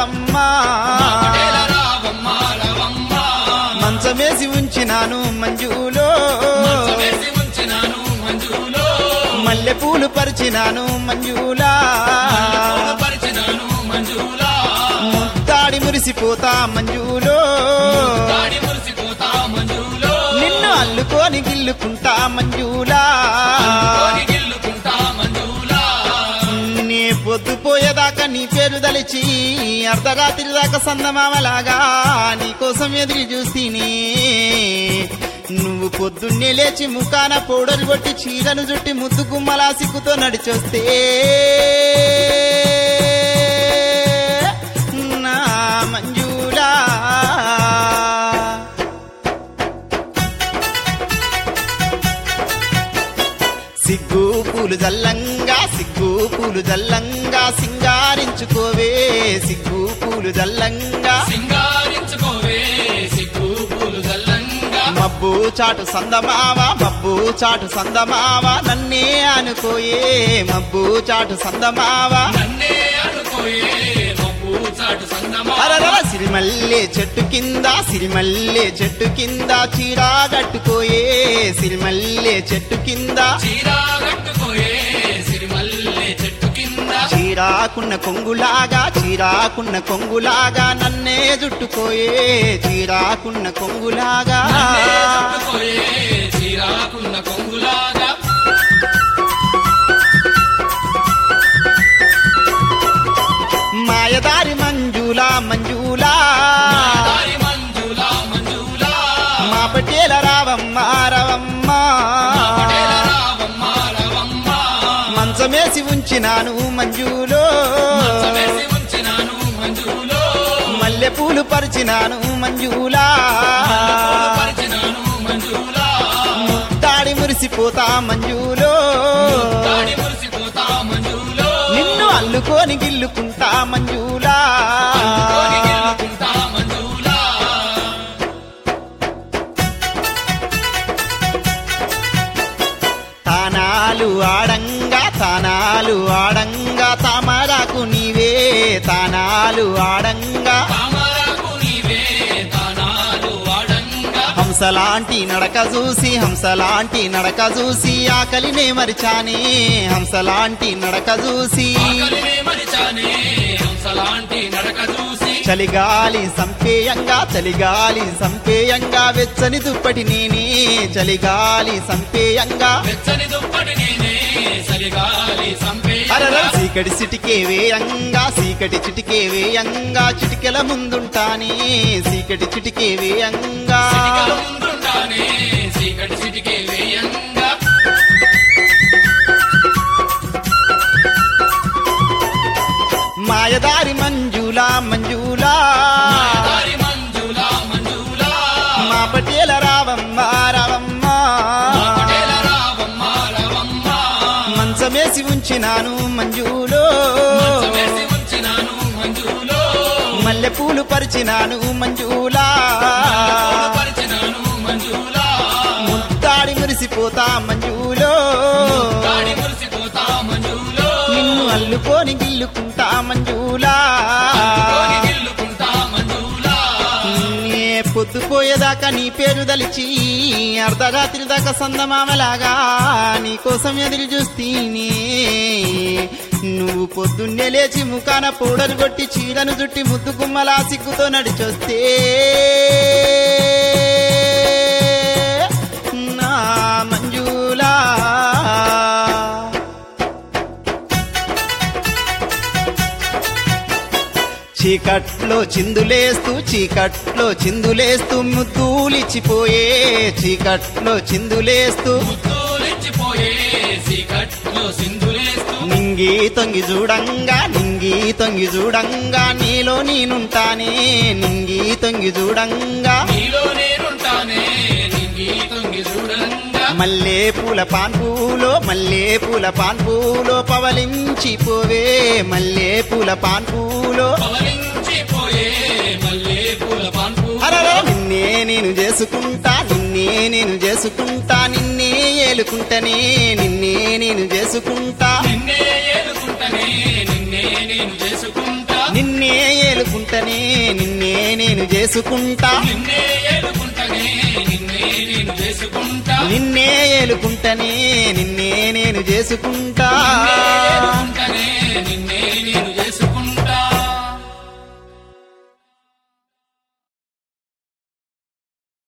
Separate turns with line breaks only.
రవమ్మ
పటేల రావమ్మ రవమ్మ
మంచమేసి ఉంచినాను మంజులో
మంచమేసి ఉంచినాను మంజులో
మల్లె పూలు పరిచినాను మంజులా
పరిచినాను మంజులా
ముత్తాడి మురిసిపోతా మంజులో
దాడి మురిసిపోతా మంజులో
నిన్ను అల్లుకొని గిల్లుకుంటా మంజులా
కోరి గిల్లుకుంటా మంజులా
నీ పొద్దుపోయేదాకా నీ పేరు దలిచి అర్ధరాత్రి దాకా సందమామలాగా నీ కోసం ఎదురు చూస్తీని నువ్వు పొద్దున్నే లేచి ముఖాన పౌడర్ కొట్టి చీరను చుట్టి ముద్దు గుమ్మలా సిగ్గుతో నడిచొస్తే నా మంజులా సిగ్గు పూలు జల్లంగా సిగ్గు పూలు జల్లంగా సింగారించుకోవే సిగ్గు పూలు జల్లంగా
సింగారించుకోవే సిగ్గు పూలు జల్లంగా
మబ్బు చాటు సందమావ మబ్బు చాటు సందమావ నన్నే అనుకోయే మబ్బు చాటు సందమావ
నన్నే అనుకోయే మబ్బు చాటు సందమా
అరరర సిరిమల్లె చెట్టు కింద సిరిమల్లె చెట్టు కింద చీరా కట్టుకోయే సిరిమల్లె చెట్టు కింద
చీరా కట్టుకోయే సిరిమల్లె చెట్టు కింద
చీరాకున్న కొంగులాగా చీరాకున్న కొంగులాగా నన్నే జుట్టుకోయే చీరాకున్న కొంగులాగా
నన్నే చుట్టుకోయే చీరాకున్న కొంగులాగా
మాయదారి మంజులా మంజులా
దారి మంజులా మంజులా
మా పటేల రావమ్మ రవమ్మ
పటేల రావమ్మ రవమ్మ
మంచమేసి ఉంచినాను మంజులో
మంచమేసి ఉంచినాను మంజులో
మల్లె పూలు పరిచినాను మంజులా
పూలు పరిచినాను మంజులా
తాడి మురిసిపోతా మంజులో
దాడి మురిసిపోతా మంజులో
నిన్ను అల్లుకొని గిల్లుకుంటా మంజులా
కోరి గెలుకుంటా మంజులా
తానాలు ఆడంగా తానాలు ఆడంగా తామరాకు నీవే తానాలు ఆడంగా
తామరకు నీవే తానాలు వాడంగా
హంసలాంటి నడక చూసి హంసలాంటి నడక చూసి ఆకలినే మరిచానే హంసలాంటి నడక చూసి
ఆకలినే మరిచానే హంసలాంటి నడక చూసి
చలిగాలి సంపేయంగా చలిగాలి సంపేయంగా వెచ్చని దుప్పటి నేనే చలిగాలి సంపేయంగా
వెచ్చని దుప్పటి నేనే సరిగాలి సంపే
అరర చీకటి చిటికే వేయంగా చీకటి చిటికే వేయంగా చిటికెల ముందుంటానే చీకటి చిటికే వేయంగా
చిటికల ముందుంటానే చీకటి చిటికే వేయంగా
మాయదారి మంజులా మంజులా
దారి మంజులా మంజులా
మా పటేల రావమ్మ రావమ్మ
పటేల రావమ్మ రవమ్మ
మంచమేసి ఉంచినాను మంజులో
మంచమేసి ఉంచినాను మంజులో
మల్లె పూలు పరిచినాను మంజులా
పూలు పరిచినాను మంజులా
ముత్తాడి మురిసిపోతా మంజులో
దాడి మురిసిపోతా మంజులో
నిన్ను అల్లుకొని గిల్లుకుంటా మంజులా
కోరి గిల్లుకుంటా మంజులా
నే పొద్దుపోయేదాకా నీ పేరు దలిచి అర్ధరాత్రి దాకా సందమామలాగా నీ కోసం ఎదురు చూస్తీని నువ్వు పొద్దున్నే లేచి ముఖాన పౌడర్ కొట్టి చీరను చుట్టి ముద్దు గుమ్మలా సిగ్గుతో నడిచొస్తే నా మంజులా చీకట్లో చిందులేస్తూ చీకట్లో చిందులేస్తూ ముద్దూలిచ్చిపోయే చీకట్లో చిందులేస్తూ
ముద్దులిచ్చిపోయే చీకట్లో సింధులేస్తూ
నింగి తొంగి చూడంగా నింగి తొంగి చూడంగా నీలో నేనుంటానే నింగి తొంగి చూడంగా
నీలో నేనుంటానే నింగి తొంగి చూడంగా
మల్లె పూల పాన్పూలో మల్లె పూల పాన్పూలో పవలించిపోవే మల్లె పూల పాన్పూలో
పవలించిపోయే మల్లె పూల పాన్పు
అరరే నిన్నే నేను చేసుకుంటా నిన్నే నేను చేసుకుంటా నిన్నే ఏలుకుంటనే నిన్నే నేను చేసుకుంటా
నిన్నే ఏలుకుంటనే నిన్నే నేను చేసుకుంటా
నిన్నే ఏలుకుంటా నిన్నే నేను చేసుకుంటా
నిన్నే ఏలుకుంటనే నిన్నే నేను చేసుకుంటా
నిన్నే ఏలుకుంటనే నిన్నే నేను చేసుకుంటా
నిన్నే ఏలుకుంటనే నిన్నే నేను చేసుకుంటా